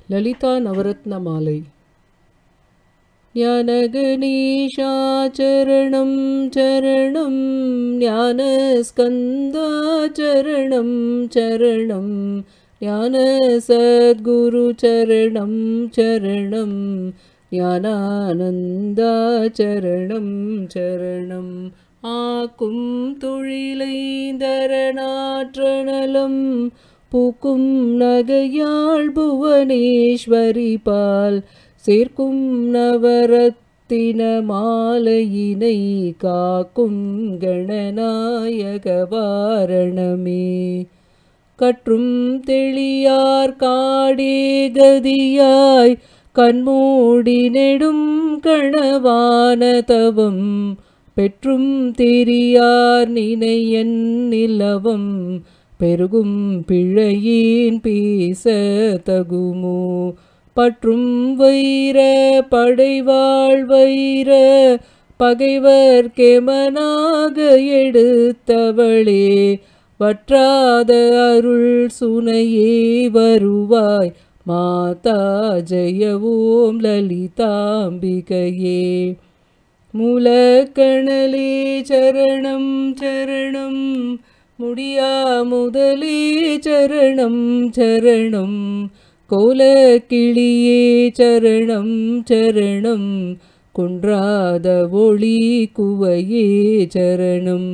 லலிதா நவரத்ன மாலை ஞானகணேஷாச்சரணம் சரணம் ஞானஸ்கந்தாச்சரணம் சரணம் ஞான சத்குரு சரணம் சரணம் ஞானானந்தாச்சரணம் சரணம் ஆக்கும் தொழிலைந்தரநாற்றனலம் பூக்கும் நகையாள் புவனேஸ்வரி பால் சேர்க்கும் நவரத்தின மாலையினை காக்கும் கணநாயக வாரணமே கற்றும் தெளியார் காடே கதியாய் கண்மூடி நெடும் கணவான தவம் பெற்றும் தெரியார் நினையன் நிலவம் பெருகும் பிழையேன் பேச தகுமோ பற்றும் வைர படைவாழ் வைர பகைவர் கெமனாக எடுத்தவளே வற்றாத அருள் சுனையே வருவாய் மாதா ஜெயவோம் லலிதாம்பிகையே மூலக்கணலே சரணம் சரணம் முடியா முதலே சரணம் சரணம் கோலக்கிளியே சரணம் சரணம் குன்றாத ஒளி குவையே சரணம்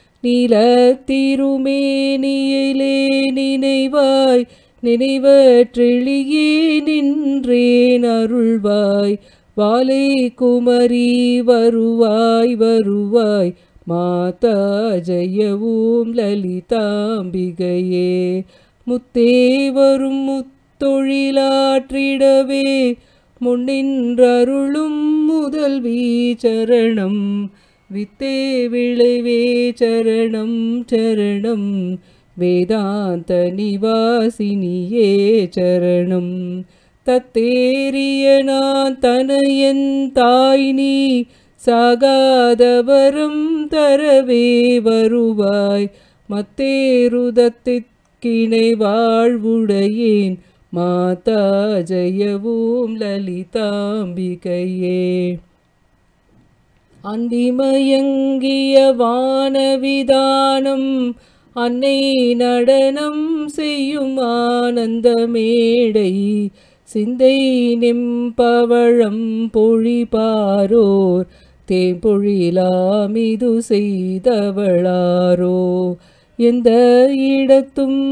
நீலத்திருமேனியிலே நினைவாய் நினைவற்றெளியே நின்றேன் அருள்வாய் வாலை குமரி வருவாய் வருவாய் மாதா ஜெயவும் லலிதாம்பிகையே முத்தே வரும் முத்தொழிலாற்றிடவே முன்னின்றருளும் முதல்வி சரணம் வித்தே விளைவே சரணம் சரணம் வேதாந்த நிவாசினியே சரணம் தத்தேறிய நான் தனையன் தாய் நீ சாகாதவரம் தரவே வருவாய் மத்தேருதத்திற்கிணை வாழ்வுடையேன் மாதா ஜெயவும் லலிதாம்பிகையே அந்திமயங்கிய வானவிதானம் அன்னை நடனம் செய்யும் ஆனந்த மேடை சிந்தை நிம்பவழம் பொழிபாரோர் தேம்பொழிலாமிது செய்தவளாரோ எந்த இடத்தும்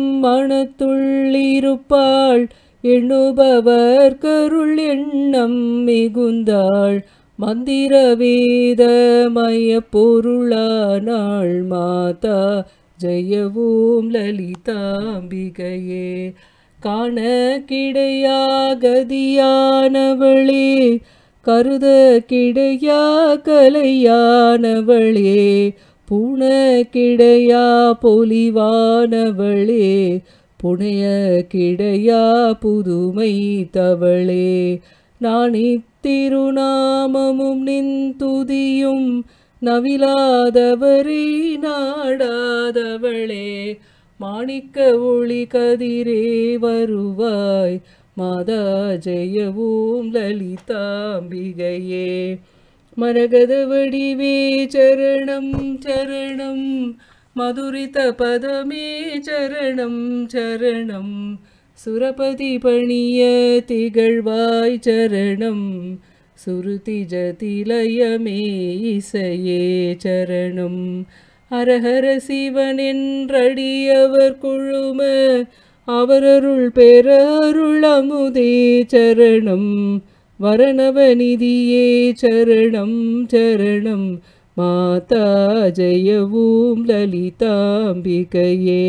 மனத்துள்ளிருப்பாள் எண்ணுபவர் கருள் எண்ணம் மிகுந்தாள் மந்திர வேதமய பொருளானாள் மாதா ஜெயவும் லலிதாம்பிகையே காண கிடையா கதியானவளே கருத கிடையா கலையானவளே பூண கிடையா பொலிவானவளே புனைய கிடையா புதுமை தவளே நான் இத்திருநாமமும் நின் துதியும் நவிலாதவரே நாடாதவளே மாணிக்க ஒளி கதிரே வருவாய் மாதா ஜெயவும் லலிதாம்பிகையே மரகத வடிவே சரணம் சரணம் மதுரித பதமே சரணம் சரணம் சுரபதி பணிய திகழ்வாய் சரணம் சுருதி ஜதிலயமே இசையே சரணம் ஹரஹர சிவன் என்றடியவர் குழும அவரருள் பெற அருள் அமுதே சரணம் வரணவநிதியே சரணம் சரணம் மாதா ஜெயவும் லலிதாம்பிகையே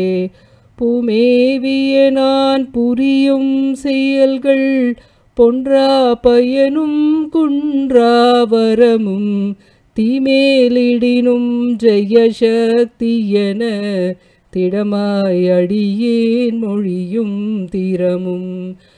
பூமேவிய நான் புரியும் செயல்கள் பொன்றா பயனும் குன்றா வரமும் தீமேலிடினும் ஜெய சக்தியன திடமாய் அடியேன் மொழியும் திறமும்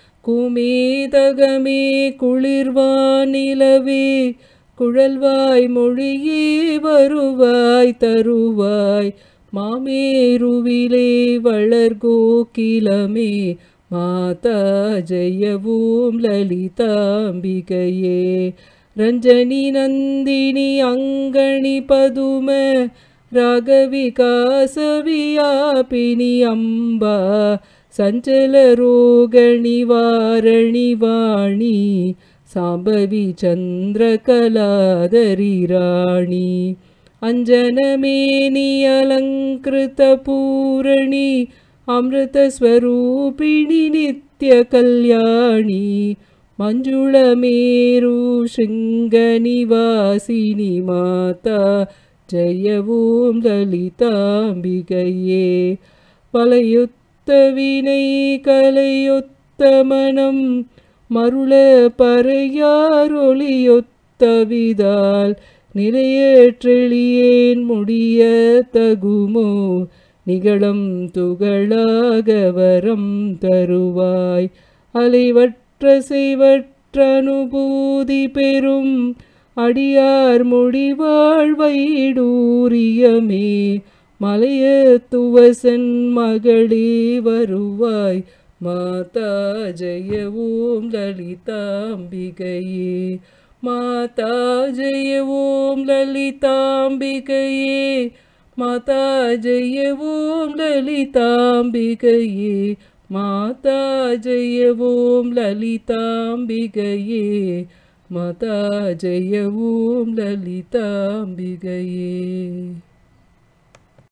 குமேதகமே குளிர்வானிலவே குழல்வாய் மொழியே வருவாய் தருவாய் மாமேருவிலே வளர்கோக்கிலமே மாதா ஜெய ஓம் லலிதாம்பிகையே ரஞ்சனி நந்தினி அங்கணி பதும ராகவிகாசவியாபினி அம்பா சஞ்சல ரோக நிவாரணி வாணி சாம்பவி சந்திர கலாதரி ராணி அஞ்சனமேனி அலங்கிருத பூரணி அமிர்தஸ்வரூபிணி நித்ய கல்யாணி மஞ்சுளமேரு சிங்கநிவாசினி மாதா ஜெய ஓம் லலிதாம்பிகையே வலையொத்த வினை கலையொத்த மனம் மருள பறையாரொளியொத்த விதால் நிலையற்றெளியேன் முடிய தகுமோ நிகழம் துகளாக வரம் தருவாய் அலைவற்ற செய்வற்ற அனுபூதி பெறும் அடியார் முடிவாழ்வைடூரியமே மலையத்துவசன் மகளே வருவாய் மாதா ஜெய ஓம் லலிதாம்பிகையே மாதா ஜெய ஓம் லலிதாம்பிகையே மாதா ஜெய ஓம் லலிதாம்பிகையே மாதா ஜெய ஓம் லலிதாம்பிகையே மாதா ஜெய ஓம் லலிதாம்பிகையே